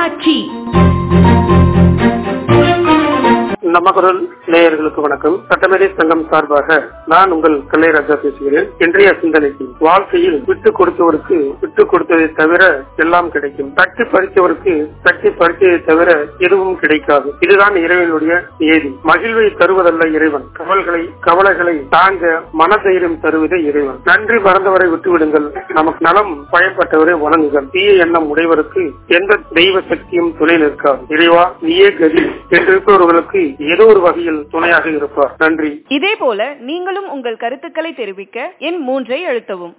தொலைக்காட்சி நம்ம குரல் நேயர்களுக்கு வணக்கம் சட்டமேதை சங்கம் சார்பாக நான் உங்கள் கல்லைராஜா பேசுகிறேன் இன்றைய சிந்தனைக்கு வாழ்க்கையில் விட்டு கொடுத்தவருக்கு விட்டு கொடுத்ததை தவிர எல்லாம் கிடைக்கும் தட்டி பறித்தவருக்கு தட்டி பறித்ததை தவிர எதுவும் கிடைக்காது இதுதான் இறைவனுடைய நியதி மகிழ்வை தருவதல்ல இறைவன் கவல்களை கவலைகளை தாங்க மனதைரியம் தருவதே இறைவன் நன்றி மறந்தவரை விட்டுவிடுங்கள் நமக்கு நலம் பயன்பட்டவரை வணங்குங்கள் தீய எண்ணம் உடையவருக்கு எந்த தெய்வ சக்தியும் துணை நிற்காது இறைவா நீயே கதி என்றிருப்பவர்களுக்கு ஏதோ ஒரு வகையில் துணையாக இருப்பார் நன்றி இதே போல நீங்களும் உங்கள் கருத்துக்களை தெரிவிக்க எண் மூன்றை அழுத்தவும்